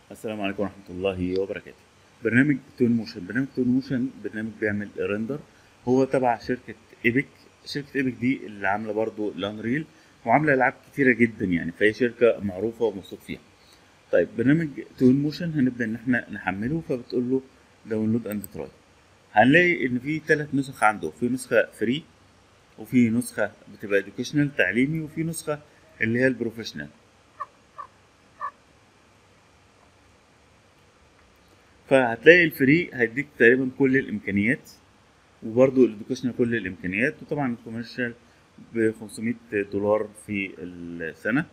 السلام عليكم ورحمة الله وبركاته برنامج تون موشن برنامج تون موشن برنامج بيعمل ريندر هو تبع شركة ايبك شركة ايبك دي اللي عاملة برضو الانريل وعاملة العاب كتيرة جدا يعني فهي شركة معروفة وموثوق فيها طيب برنامج تون موشن هنبدأ ان احنا نحمله فبتقول له داونلود اند تراي هنلاقي ان في ثلاث نسخ عنده في نسخة فري وفي نسخة بتبقى educational تعليمي وفي نسخة اللي هي البروفيشنال فهتلاقي الفري هيديك تقريبا كل الامكانيات وبرضه الادوكيشنال كل الامكانيات وطبعا الكوميرشال ب 500 دولار في السنه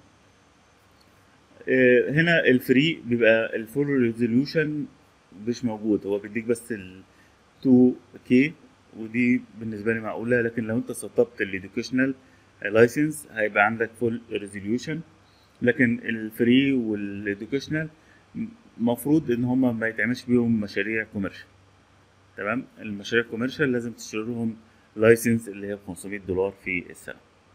آه، هنا الفري بيبقى الفول ريزوليوشن مش موجود هو بيديك بس ال 2K ودي بالنسبه لي معقوله لكن لو انت سطبت الادوكيشنال لايسنس هيبقى عندك فول ريزوليوشن لكن الفري والادوكيشنال المفروض ان هما ما يتعملش بيهم مشاريع كوميرشال تمام المشاريع كوميرشال لازم تشتري لهم لايسنس اللي هي ب 500 دولار في السنه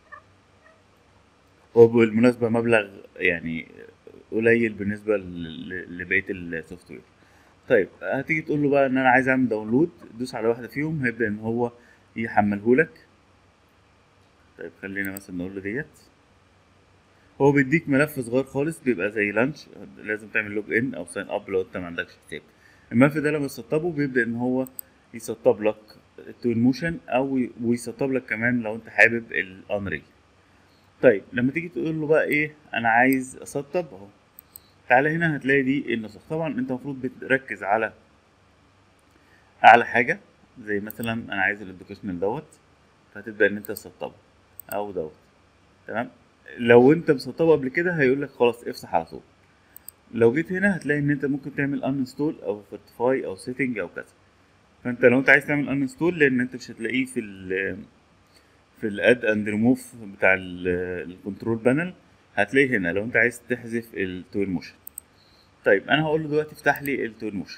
هو بالمناسبه مبلغ يعني قليل بالنسبه ل- لبقيه السوفت وير طيب هتيجي تقول له بقى ان انا عايز اعمل داونلود دوس على واحده فيهم هيبدا ان هو يحمله لك طيب خلينا مثلا نقول له ديت هو بيديك ملف صغير خالص بيبقى زي لانش لازم تعمل لوج ان او ساين اب لو انت ما عندكش حساب الملف ده لما تسطبه بيبدا ان هو يسطب لك التون موشن او ي- ويسطب لك كمان لو انت حابب الانريل طيب لما تيجي تقول له بقى ايه انا عايز اسطب اهو تعالى هنا هتلاقي دي النسخ طبعا انت المفروض بتركز على اعلى حاجه زي مثلا انا عايز الادوكيشنال دوت فهتبدا ان انت تسطبه او دوت تمام لو انت مسطبه قبل كده هيقول لك خلاص افتح على طول لو جيت هنا هتلاقي ان انت ممكن تعمل انستول او فورتيفاي او سيتنج او كذا فانت لو انت عايز تعمل انستول لان انت مش هتلاقيه في ال في الاد اند ريموف بتاع الكنترول بانل هتلاقيه هنا لو انت عايز تحذف التوين موشن طيب انا هقول له دلوقتي افتح لي التوين موشن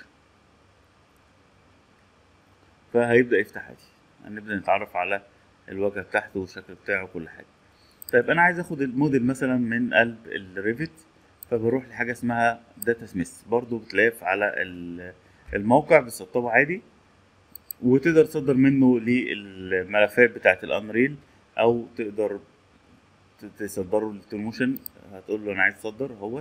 فهيبدا يفتح عادي هنبدا نتعرف على الواجهه بتاعته والشكل بتاعه وكل حاجه طيب انا عايز اخد الموديل مثلا من قلب الريفت فبروح لحاجه اسمها داتا سميث برضو بتلاقيه على ال- الموقع بتسطبه عادي وتقدر تصدر منه للملفات بتاعه الانريل او تقدر ت- تصدره للتوموشن هتقول له انا عايز اصدر اهوت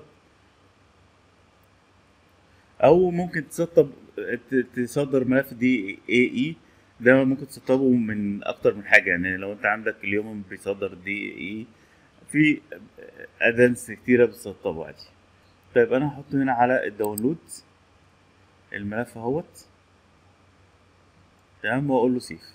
او ممكن تسطب ت- تصدر ملف دي اي اي ده ممكن تسطبه من اكتر من حاجه يعني لو انت عندك اليوم بيصدر دي اي في ادنس كتيره بتسطبه عادي طيب انا هحطه هنا على الداونلود الملف اهوت تمام واقول له سيف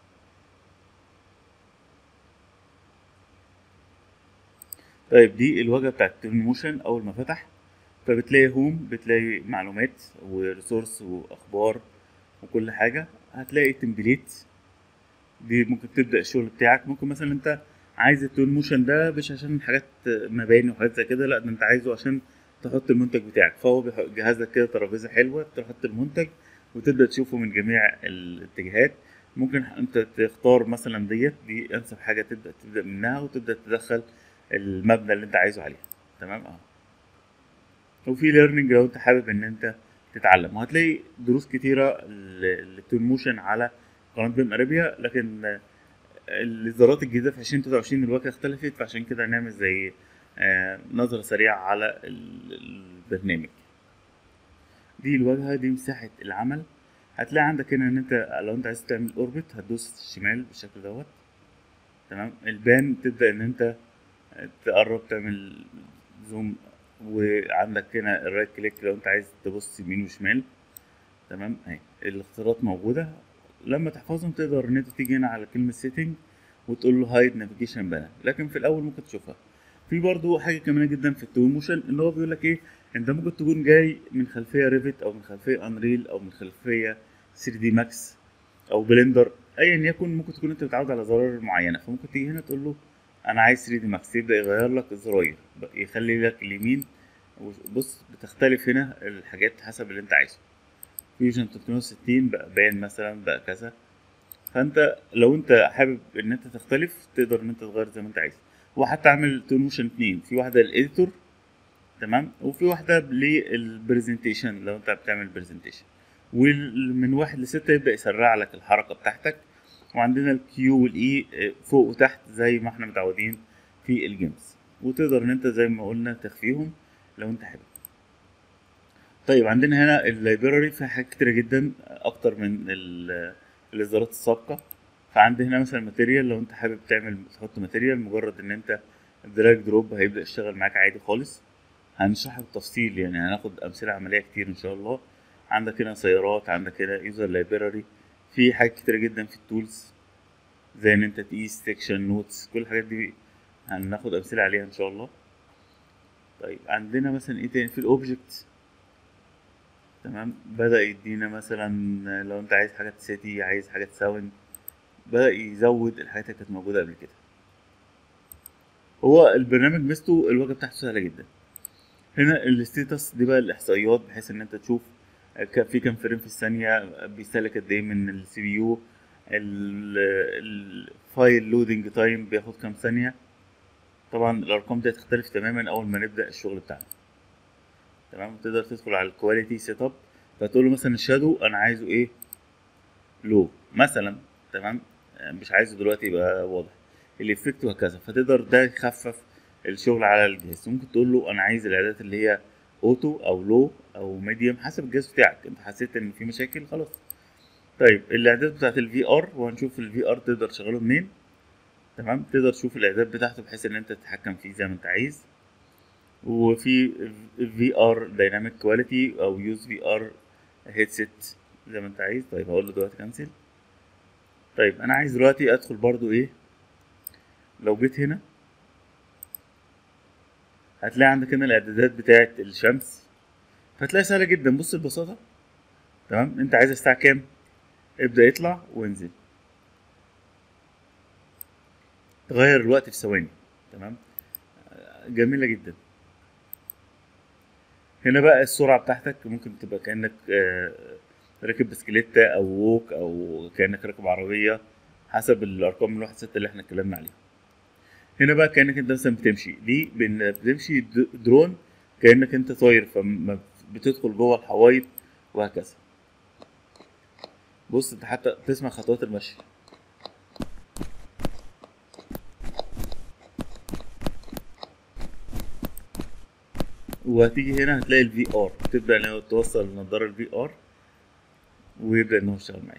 طيب دي الواجهه بتاعت التون موشن اول ما فتح فبتلاقي هوم بتلاقي معلومات وريسورس واخبار وكل حاجه هتلاقي تمبليت دي ممكن تبدا الشغل بتاعك ممكن مثلا انت عايز التون موشن ده مش عشان حاجات مباني وحاجات زي كده لا ده انت عايزه عشان تحط المنتج بتاعك فهو بيجهز لك كده ترابيزه حلوه تحط المنتج وتبدا تشوفه من جميع الاتجاهات ممكن انت تختار مثلا ديت دي انسب حاجه تبدا تبدا منها وتبدا تدخل المبنى اللي انت عايزه عليها تمام اه وفي ليرنينج لو انت حابب ان انت تتعلم وهتلاقي دروس كتيره للتون موشن على قناه بيم ارابيا لكن آه، الاصدارات الجديده في 2023 الواجهه اختلفت فعشان كده هنعمل زي آه، نظره سريعه على ال- البرنامج دي الواجهه دي مساحه العمل هتلاقي عندك هنا ان انت لو انت عايز تعمل اوربت هتدوس شمال بالشكل دوت تمام البان تبدا ان انت تقرب تعمل زوم وعندك هنا الرايت كليك لو انت عايز تبص يمين وشمال تمام اهي الاختيارات موجوده لما تحفظهم تقدر ان انت تيجي هنا على كلمه سيتنج وتقول له هايد نافيجيشن بانر لكن في الاول ممكن تشوفها في برضو حاجه كمان جدا في التو موشن ان هو بيقول لك ايه انت ممكن تكون جاي من خلفيه ريفت او من خلفيه انريل او من خلفيه 3 دي ماكس او بلندر ايا يكن ممكن تكون انت متعود على زرار معينه فممكن تيجي هنا تقول له انا عايز 3 دي ماكس يبدا يغير لك الزراير يخلي لك اليمين بص بتختلف هنا الحاجات حسب اللي انت عايزه فيوجن 360 بقى بان مثلا بقى كذا فانت لو انت حابب ان انت تختلف تقدر ان انت تغير زي ما انت عايز وحتى اعمل تون موشن اتنين في واحده للاديتور تمام وفي واحده للبرزنتيشن لو انت بتعمل برزنتيشن ومن واحد لستة يبدا يسرع لك الحركه بتاعتك وعندنا الكيو والاي فوق وتحت زي ما احنا متعودين في الجيمز وتقدر ان انت زي ما قلنا تخفيهم لو انت حابب طيب عندنا هنا اللايبراري فيها حاجات كتيرة جدا اكتر من ال- الاصدارات السابقة فعندي هنا مثلا ماتيريال لو انت حابب تعمل تحط ماتيريال مجرد ان انت الدراج دروب هيبدأ يشتغل معاك عادي خالص هنشرحها بالتفصيل يعني هناخد امثلة عملية كتير ان شاء الله عندك هنا سيارات عندك هنا يوزر لايبراري في حاجات كتيرة جدا في التولز زي ان انت تقيس سيكشن نوتس كل الحاجات دي هناخد امثلة عليها ان شاء الله طيب عندنا مثلا ايه تاني في الاوبجكت تمام بدأ يدينا مثلا لو انت عايز حاجة سيتي عايز حاجة ساوند بدأ يزود الحاجات اللي كانت موجودة قبل كده هو البرنامج ميزته الواجهة بتاعته سهلة جدا هنا الستيتس دي بقى الإحصائيات بحيث إن أنت تشوف ك- في كام فريم في الثانية بيستهلك قد إيه من السي بي يو الفايل لودنج تايم بياخد كام ثانية طبعا الأرقام دي هتختلف تماما أول ما نبدأ الشغل بتاعنا تمام تقدر تدخل على الكواليتي سيت اب فتقول له مثلا الشادو انا عايزه ايه لو مثلا تمام آه، مش عايزه دلوقتي يبقى واضح الافكت وهكذا فتقدر ده يخفف الشغل على الجهاز ممكن تقول له انا عايز الاعدادات اللي هي اوتو او لو او ميديوم حسب الجهاز بتاعك انت حسيت ان في مشاكل خلاص طيب الاعدادات بتاعت الفي ار وهنشوف الفي ار تقدر تشغله منين تمام تقدر تشوف الاعداد بتاعته بحيث ان انت تتحكم فيه زي ما انت عايز وفي في ار دايناميك كواليتي او يوز في ار هيدسيت زي ما انت عايز طيب هقول له دلوقتي كانسل طيب انا عايز دلوقتي ادخل برضو ايه لو جيت هنا هتلاقي عندك هنا الاعدادات بتاعه الشمس فتلاقي سهله جدا بص البساطه تمام انت عايز الساعه كام ابدا يطلع وانزل تغير الوقت في ثواني تمام جميله جدا هنا بقى السرعه بتاعتك ممكن تبقى كانك آه، راكب بسكليتة او ووك او كانك راكب عربيه حسب الارقام من واحد ستة اللي احنا اتكلمنا عليها هنا بقى كانك انت مثلا بتمشي دي بن- بتمشي د- درون كانك انت طاير فما بتدخل جوه الحوايط وهكذا بص انت حتى تسمع خطوات المشي وهتيجي هنا هتلاقي الفي ار تبدا ان هو توصل النضاره الفي ار ويبدا ان هو يشتغل معاك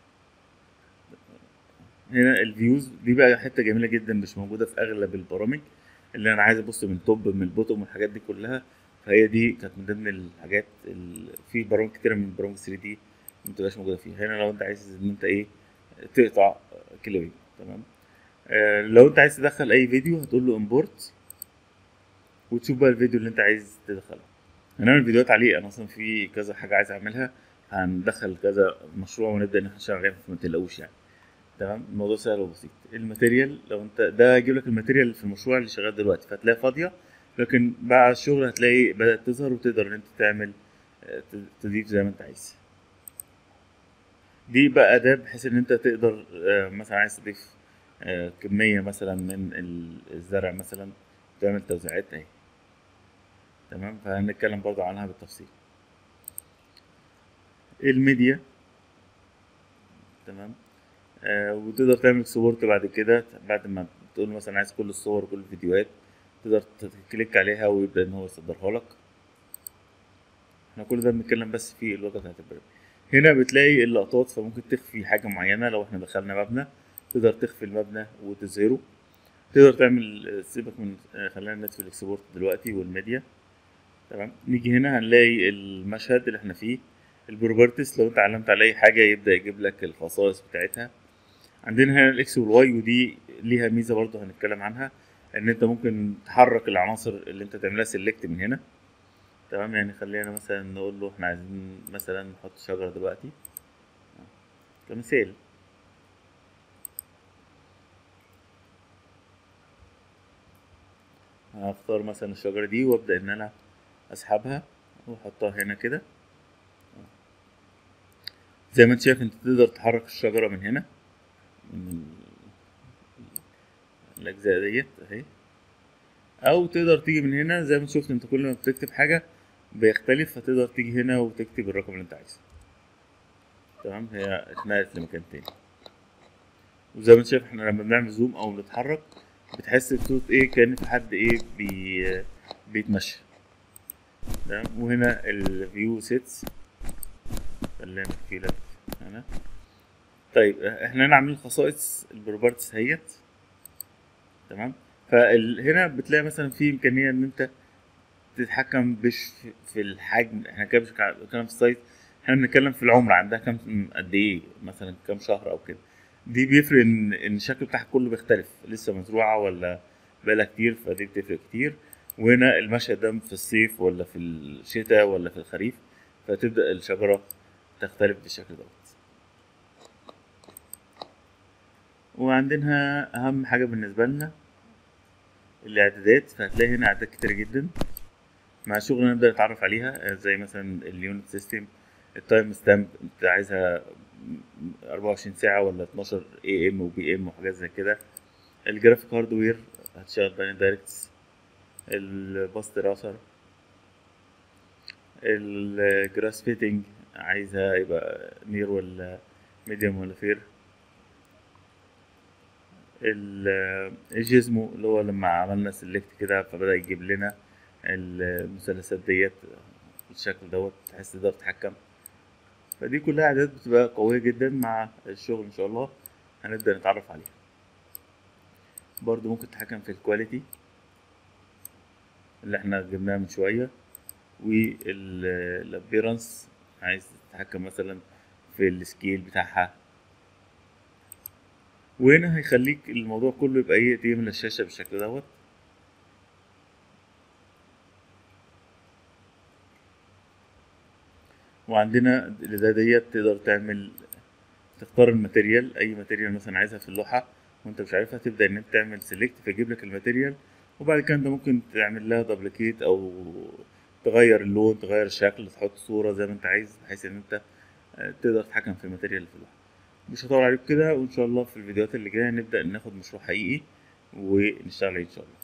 هنا الفيوز دي بقى حته جميله جدا مش موجوده في اغلب البرامج اللي انا عايز ابص من توب من البوتوم والحاجات دي كلها فهي دي كانت من ضمن الحاجات ال... في برامج كتيره من برامج 3 دي ما بتبقاش موجوده فيها هنا لو انت عايز ان انت ايه تقطع كليب تمام آه لو انت عايز تدخل اي فيديو هتقول له امبورت وتشوف بقى الفيديو اللي انت عايز تدخله هنعمل فيديوهات عليه انا اصلا في كذا حاجه عايز اعملها هندخل كذا مشروع ونبدا ان احنا نشتغل عليها فما تقلقوش يعني تمام الموضوع سهل وبسيط الماتيريال لو انت ده هيجيب لك الماتيريال في المشروع اللي شغال دلوقتي فهتلاقيها فاضيه لكن بعد الشغل هتلاقي بدات تظهر وتقدر ان انت تعمل آه، ت- تضيف زي ما انت عايز دي بقى اداه بحيث ان انت تقدر آه، مثلا عايز تضيف آه، كميه مثلا من ال- الزرع مثلا تعمل توزيعات اهي تمام فهنتكلم برضو عنها بالتفصيل الميديا تمام آه وتقدر تعمل سبورت بعد كده بعد ما تقول مثلا عايز كل الصور وكل الفيديوهات تقدر تكليك عليها ويبدأ ان هو يصدرها لك احنا كل ده بنتكلم بس في الواجهة بتاعت البرنامج هنا بتلاقي اللقطات فممكن تخفي حاجة معينة لو احنا دخلنا مبنى تقدر تخفي المبنى وتظهره تقدر تعمل سيبك من آه، خلينا ندخل الاكسبورت دلوقتي والميديا تمام نيجي هنا هنلاقي المشهد اللي احنا فيه البروبرتيز لو انت علمت على اي حاجه يبدا يجيب لك الخصائص بتاعتها عندنا هنا الاكس والواي ودي ليها ميزه برضه هنتكلم عنها ان انت ممكن تحرك العناصر اللي انت تعملها سيلكت من هنا تمام يعني خلينا مثلا نقول له احنا عايزين مثلا نحط شجره دلوقتي كمثال هختار مثلا الشجره دي وابدا ان انا اسحبها واحطها هنا كده زي ما انت شايف انت تقدر تحرك الشجرة من هنا من ال- الأجزاء ديت أهي او تقدر تيجي من هنا زي ما انت شفت انت كل ما بتكتب حاجه بيختلف فتقدر تيجي هنا وتكتب الرقم اللي انت عايزه تمام هي اتنقلت لمكان تاني وزي ما انت شايف احنا لما بنعمل زوم او بنتحرك بتحس بصوت ايه كان في حد ايه بي بيتمشى تمام وهنا الفيو سيتس خلينا في لك هنا طيب احنا هنا عاملين خصائص البروبرتيز اهيت تمام فهنا بتلاقي مثلا في امكانيه ان انت تتحكم مش في- في الحجم احنا كده مش بنتكلم في السايت احنا بنتكلم في العمر عندها كام قد ايه مثلا كام شهر او كده دي بيفرق ان ان الشكل بتاعها كله بيختلف لسه مزروعه ولا بقالها كتير فدي بتفرق كتير وهنا المشهد ده في الصيف ولا في الشتاء ولا في الخريف فتبدا الشجره تختلف بالشكل دوت وعندنا اهم حاجه بالنسبه لنا الاعدادات فهتلاقي هنا اعدادات كتير جدا مع شغل نقدر نتعرف عليها آه، زي مثلا اليونت سيستم التايم ستامب انت عايزها 24 ساعة ولا 12 اي ام وبي ام وحاجات زي كده الجرافيك هاردوير هتشغل باين دايركتس الباست راسر الجراس فيتنج عايزها يبقى نير ولا ميديوم ولا فير ال- الجيزمو اللي هو لما عملنا سيلكت كده فبدأ يجيب لنا المثلثات ديت بالشكل دوت تحس تقدر تتحكم فدي كلها اعدادات بتبقى قوية جدا مع الشغل ان شاء الله هنبدأ نتعرف عليها برضو ممكن تتحكم في الكواليتي اللي احنا جبناها من شوية والابيرنس عايز تتحكم مثلا في السكيل بتاعها وهنا هيخليك الموضوع كله يبقى ايه تيجي من الشاشة بالشكل دوت وعندنا ده ديت تقدر تعمل تختار الماتيريال اي ماتيريال مثلا عايزها في اللوحة وانت مش عارفها تبدأ ان انت تعمل سيلكت فيجيب لك الماتيريال وبعد كده انت ممكن تعمل لها دبليكيت او تغير اللون تغير الشكل تحط صورة زي ما انت عايز بحيث ان انت آه، تقدر تتحكم في الماتيريال اللي في اللوحة مش هطول عليك كده وان شاء الله في الفيديوهات اللي جاية نبدأ ناخد مشروع حقيقي ونشتغل عليه ان شاء الله